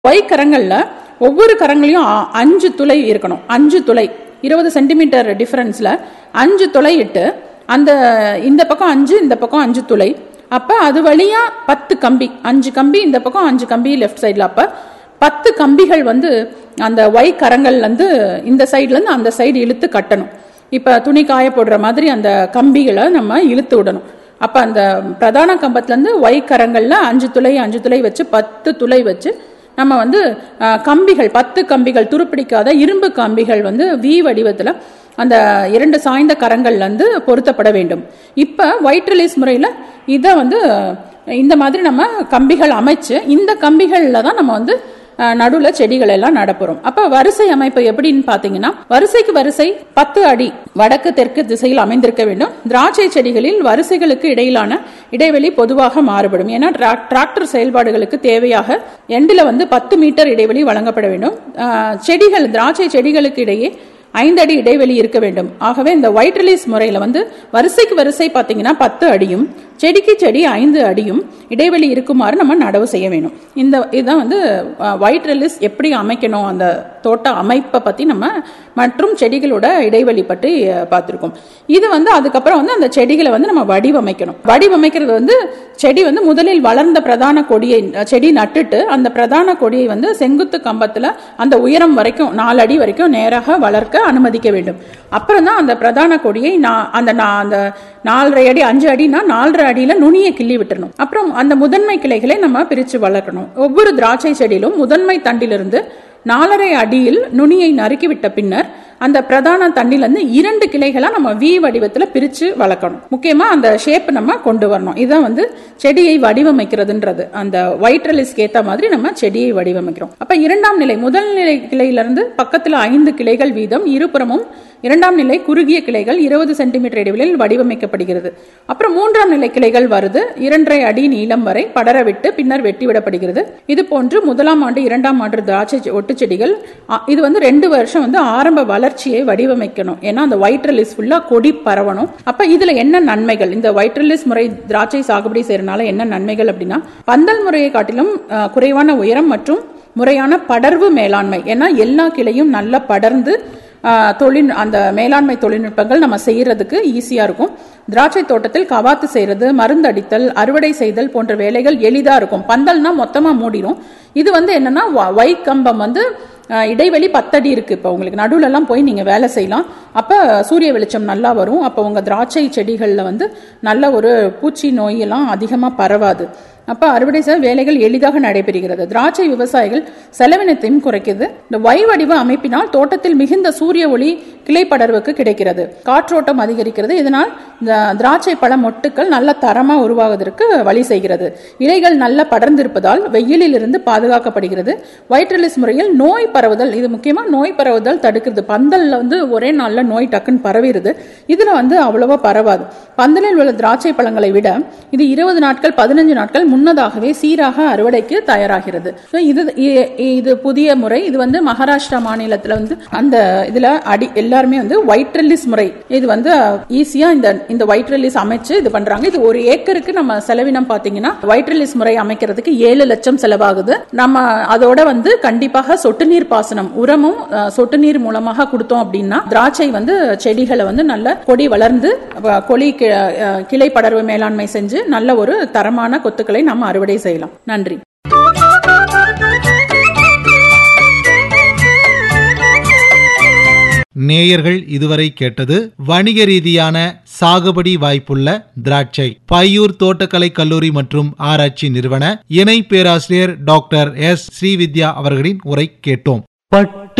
Y கரங்கள்ல ஒவ்வொரு கரங்களையும் அ- அஞ்சு துளை இருக்கணும் அஞ்சு துளை இருபது சென்டிமீட்டர் டிஃபரன்ஸ்ல அஞ்சு துளை இட்டு அந்த இந்த பக்கம் அஞ்சு இந்த பக்கம் அஞ்சு துளை அப்ப அது வழியா பத்து கம்பி அஞ்சு கம்பி இந்த பக்கம் அஞ்சு கம்பி லெஃப்ட் சைடுல அப்ப பத்து கம்பிகள் வந்து அந்த ஒய் கரங்கள்ல இருந்து இந்த சைடுல இருந்து அந்த சைடு இழுத்து கட்டணும் இப்ப துணி காய போடுற மாதிரி அந்த கம்பிகளை நம்ம இழுத்து விடணும் அப்ப அந்த பிரதான கம்பத்துல இருந்து ஒய் கரங்கள்ல அஞ்சு துளை அஞ்சு துளை வச்சு பத்து துளை வச்சு நம்ம வந்து அஹ், கம்பிகள் பத்து கம்பிகள் துருப்பிடிக்காத இரும்பு கம்பிகள் வந்து வி வடிவத்துல அந்த இரண்டு சாய்ந்த கரங்கள்ல இருந்து பொருத்தப்பட வேண்டும் இப்ப ஒயிட் ரிலீஸ் முறையில இதை வந்து அஹ், இந்த மாதிரி நம்ம கம்பிகள் அமைச்சு இந்த கம்பிகள்ல தான் நம்ம வந்து அஹ், நடுவுல செடிகள் எல்லாம் நடப்புறோம் அப்ப வரிசை அமைப்பு எப்படின்னு பாத்தீங்கன்னா வரிசைக்கு வரிசை பத்து அடி வடக்கு தெற்கு திசையில் அமைந்திருக்க வேண்டும் திராட்சை செடிகளில் வரிசைகளுக்கு இடையிலான இடைவெளி பொதுவாக மாறுபடும் ஏன்னா டிராக்- டிராக்டர் செயல்பாடுகளுக்கு தேவையாக எண்டில் வந்து பத்து மீட்டர் இடைவெளி வழங்கப்பட வேண்டும் அஹ், செடிகள் திராட்சை செடிகளுக்கு இடையே ஐந்து அடி இடைவெளி இருக்க வேண்டும் ஆகவே இந்த ஒயிட் ரிலீஸ் முறையில வந்து வரிசைக்கு வரிசை பார்த்தீங்கன்னா பத்து அடியும் செடிக்கு செடி ஐந்து அடியும் இடைவெளி இருக்குமாறு நம்ம நடவு செய்ய வேணும் இந்த இதுதான் வந்து ஒயிட் ரிலீஸ் எப்படி அமைக்கணும் அந்த தோட்ட அமைப்பை பத்தி நம்ம மற்றும் செடிகளோட இடைவெளி பற்றி அஹ், பார்த்திருக்கோம் இது வந்து அதுக்கப்புறம் வந்து அந்த செடிகளை வந்து நம்ம வடிவமைக்கணும் வடிவமைக்கிறது வந்து செடி வந்து முதலில் வளர்ந்த பிரதான கொடியை அஹ், செடி நட்டுட்டு அந்த பிரதான கொடியை வந்து செங்குத்து கம்பத்துல அந்த உயரம் வரைக்கும் நாலு அடி வரைக்கும் நேராக வளர்க்க அனுமதிக்க வேண்டும் அப்புறம் தான் அந்த பிரதான கொடியை நா- அந்த நா- அந்த நாலரை அடி அஞ்சு அடினா நாலரை அடியில நுனியை கிள்ளி விட்டுறணும் அப்புறம் அந்த முதன்மை கிளைகளை நம்ம பிரிச்சு வளர்க்கணும் ஒவ்வொரு திராட்சை செடியிலும் முதன்மை தண்டிலிருந்து நாலரை அடியில் நுனியை நறுக்கிவிட்ட பின்னர் அந்த பிரதான தண்டிலிருந்து இரண்டு கிளைகளா நம்ம வி வடிவத்துல பிரிச்சு வளர்க்கணும் முக்கியமா அந்த ஷேப் நம்ம கொண்டு வரணும் இதான் வந்து செடியை வடிவமைக்கிறதுன்றது அந்த ஒயிட் ரிலிஸ்க்கு ஏத்த மாதிரி நம்ம செடியை வடிவமைக்கிறோம் அப்ப இரண்டாம் நிலை முதல் நிலை கிளையிலிருந்து பக்கத்துல ஐந்து கிளைகள் வீதம் இருபுறமும் இரண்டாம் நிலை குறுகிய கிளைகள் இருபது சென்டிமீட்டர் இடைவெளியில் வடிவமைக்கப்படுகிறது அப்புறம் மூன்றாம் நிலை கிளைகள் வருது இரண்டரை அடி நீளம் வரை படர விட்டு பின்னர் வெட்டி விடப்படுகிறது இது போன்று முதலாம் ஆண்டு இரண்டாம் ஆண்டு திராட்சை செ- ஒட்டு செடிகள் அ, இது வந்து ரெண்டு வருஷம் வந்து ஆரம்ப வளர்ச்சியை வடிவமைக்கணும் ஏன்னா அந்த ஒயிட் ரிலீஸ் ஃபுல்லா கொடி பரவணும் அப்ப இதுல என்ன நன்மைகள் இந்த ஒயிட் ரிலீஸ் முறை திராட்சை சாகுபடி செய்யறதுனால என்ன நன்மைகள் அப்படின்னா பந்தல் முறையை காட்டிலும் அ, குறைவான உயரம் மற்றும் முறையான படர்வு மேலாண்மை ஏன்னா எல்லா கிளையும் நல்லா படர்ந்து ஆஹ் தொழில் அந்த மேலாண்மை தொழில்நுட்பங்கள் நம்ம செய்யறதுக்கு ஈஸியா இருக்கும் திராட்சை தோட்டத்தில் கவாத்து செய்யறது மருந்து அடித்தல் அறுவடை செய்தல் போன்ற வேலைகள் எளிதா இருக்கும் பந்தல்னா மொத்தமா மூடிடும் இது வந்து என்னன்னா வ- வை கம்பம் வந்து ஆஹ் இடைவெளி பத்தடி இருக்கு இப்போ உங்களுக்கு நடுவுல எல்லாம் போய் நீங்க வேலை செய்யலாம் அப்ப சூரிய வெளிச்சம் நல்லா வரும் அப்போ உங்க திராட்சை செடிகள்ல வந்து நல்ல ஒரு பூச்சி நோய் எல்லாம் அதிகமா பரவாது அப்ப அறுவடை செய்ய வேலைகள் எளிதாக நடைபெறுகிறது திராட்சை விவசாயிகள் செலவினத்தையும் குறைக்குது இந்த வை வடிவ அமைப்பினால் தோட்டத்தில் மிகுந்த சூரிய ஒளி கிளை படர்வுக்கு கிடைக்கிறது காற்றோட்டம் அதிகரிக்கிறது இதனால் இந்த திராட்சை பழ மொட்டுக்கள் நல்ல தரமா உருவாவதற்கு வழி செய்கிறது இலைகள் நல்ல படர்ந்திருப்பதால் வெயிலில் இருந்து பாதுகாக்கப்படுகிறது வைட்ரலிஸ் முறையில் நோய் பரவுதல் இது முக்கியமா நோய் பரவுதல் தடுக்கிறது பந்தல்ல வந்து ஒரே நாள்ல நோய் டக்குன்னு பரவிடுது இதுல வந்து அவ்வளவா பரவாது பந்தலில் உள்ள திராட்சை பழங்களை விட இது இருபது நாட்கள் பதினஞ்சு நாட்கள் முன்னதாகவே சீராக அறுவடைக்கு தயாராகிறது So இது இ- இது புதிய முறை இது வந்து மகாராஷ்டிரா மாநிலத்துல வந்து அந்த இதுல அடி எல்லாருமே வந்து ஒயிட் ரிலீஸ் முறை இது வந்து ஈஸியா இந்த இந்த ஒயிட் ரிலீஸ் அமைச்சு இது பண்றாங்க இது ஒரு ஏக்கருக்கு நம்ம செலவினம் பாத்தீங்கன்னா ஒயிட் ரிலீஸ் முறை அமைக்கிறதுக்கு ஏழு லட்சம் செலவாகுது நம்ம அதோட வந்து கண்டிப்பாக சொட்டு நீர் பாசனம் உரமும் அஹ், சொட்டு நீர் மூலமாக கொடுத்தோம் அப்படின்னா திராட்சை வந்து செடிகளை வந்து நல்ல கொடி வளர்ந்து அஹ், கொடி கி- அஹ், கிளை படர்வு மேலாண்மை செஞ்சு நல்ல ஒரு தரமான கொத்துக்களை நம்ம அறுவடை செய்யலாம் நன்றி நேயர்கள் இதுவரை கேட்டது வணிக ரீதியான சாகுபடி வாய்ப்புள்ள திராட்சை பையூர் தோட்டக்கலை கல்லூரி மற்றும் ஆராய்ச்சி நிறுவன இணை பேராசிரியர் டாக்டர் எஸ் ஸ்ரீவித்யா அவர்களின் உரை கேட்டோம் பட்டு